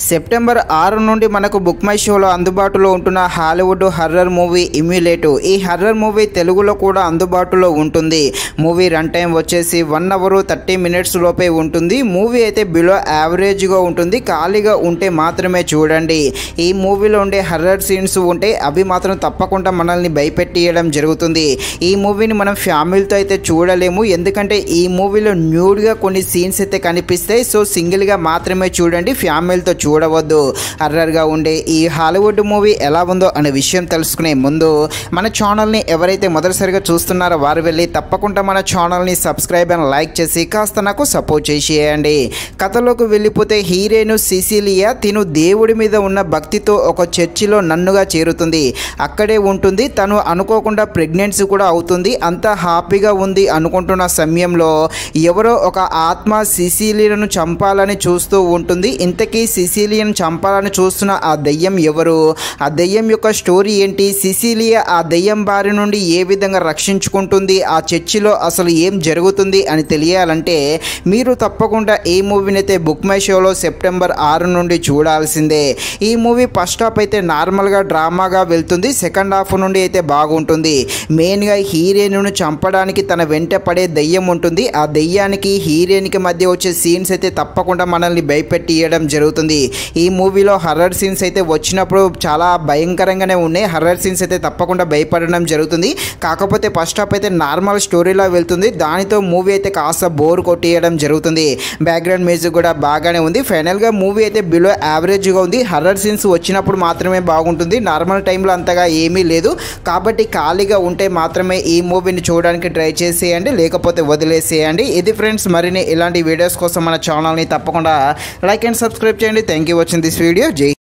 September ఆరు నుండి మనకు బుక్ మై షోలో అందుబాటులో ఉంటున్న హాలీవుడ్ హర్రర్ మూవీ ఇమ్యులేటు ఈ హర్రర్ మూవీ తెలుగులో కూడా అందుబాటులో ఉంటుంది మూవీ రన్ టైం వచ్చేసి వన్ అవర్ థర్టీ మినిట్స్ లోపే ఉంటుంది మూవీ అయితే బిలో యావరేజ్గా ఉంటుంది ఖాళీగా ఉంటే మాత్రమే చూడండి ఈ మూవీలో ఉండే హర్రర్ సీన్స్ ఉంటే అవి మాత్రం తప్పకుండా మనల్ని భయపెట్టియడం జరుగుతుంది ఈ మూవీని మనం ఫ్యామిలీతో అయితే చూడలేము ఎందుకంటే ఈ మూవీలో న్యూడ్గా కొన్ని సీన్స్ అయితే కనిపిస్తాయి సో సింగిల్గా మాత్రమే చూడండి ఫ్యామిలీతో చూడవద్దు హర్రర్గా ఉండే ఈ హాలీవుడ్ మూవీ ఎలా ఉందో అనే విషయం తెలుసుకునే ముందు మన ఛానల్ని ఎవరైతే మొదటిసారిగా చూస్తున్నారో వారు వెళ్ళి తప్పకుండా మన ఛానల్ని సబ్స్క్రైబ్ అండ్ లైక్ చేసి కాస్త నాకు సపోర్ట్ చేసేయండి కథలోకి వెళ్ళిపోతే హీరోయిన్ సిసిలియా తిను దేవుడి మీద ఉన్న భక్తితో ఒక చర్చిలో నన్నుగా చేరుతుంది అక్కడే ఉంటుంది తను అనుకోకుండా ప్రెగ్నెన్సీ కూడా అవుతుంది అంత హ్యాపీగా ఉంది అనుకుంటున్న సమయంలో ఎవరో ఒక ఆత్మ సిసిలియను చంపాలని చూస్తూ ఉంటుంది ఇంతకీ సిసిలియన్ చంపాలని చూస్తున్న ఆ దెయ్యం ఎవరు ఆ దెయ్యం యొక్క స్టోరీ ఏంటి సిసిలియా ఆ దెయ్యం బారి నుండి ఏ విధంగా రక్షించుకుంటుంది ఆ చర్చిలో అసలు ఏం జరుగుతుంది అని తెలియాలంటే మీరు తప్పకుండా ఈ మూవీని అయితే బుక్ మై షోలో సెప్టెంబర్ ఆరు నుండి చూడాల్సిందే ఈ మూవీ ఫస్ట్ హాఫ్ అయితే నార్మల్గా డ్రామాగా వెళ్తుంది సెకండ్ హాఫ్ నుండి అయితే బాగుంటుంది మెయిన్గా హీరోయిన్ను చంపడానికి తన వెంట పడే దెయ్యం ఉంటుంది ఆ దెయ్యానికి హీరోయిన్కి మధ్య వచ్చే సీన్స్ అయితే తప్పకుండా మనల్ని భయపెట్టియడం జరుగుతుంది ఈ మూవీలో హర్రర్ సీన్స్ అయితే వచ్చినప్పుడు చాలా భయంకరంగానే ఉన్నాయి హర్రర్ సీన్స్ అయితే తప్పకుండా భయపడడం జరుగుతుంది కాకపోతే ఫస్ట్ హాఫ్ అయితే నార్మల్ స్టోరీలా వెళ్తుంది దానితో మూవీ అయితే కాస్త బోర్ కొట్టేయడం జరుగుతుంది బ్యాక్గ్రౌండ్ మ్యూజిక్ కూడా బాగానే ఉంది ఫైనల్గా మూవీ అయితే బిలో యావరేజ్గా ఉంది హర్రర్ సీన్స్ వచ్చినప్పుడు మాత్రమే బాగుంటుంది నార్మల్ టైంలో అంతగా ఏమీ లేదు కాబట్టి ఖాళీగా ఉంటే మాత్రమే ఈ మూవీని చూడడానికి ట్రై చేసేయండి లేకపోతే వదిలేసేయండి ఇది ఫ్రెండ్స్ మరిన్ని ఇలాంటి వీడియోస్ కోసం మన ఛానల్ని తప్పకుండా లైక్ అండ్ సబ్స్క్రైబ్ చేయండి thank you watching this video జై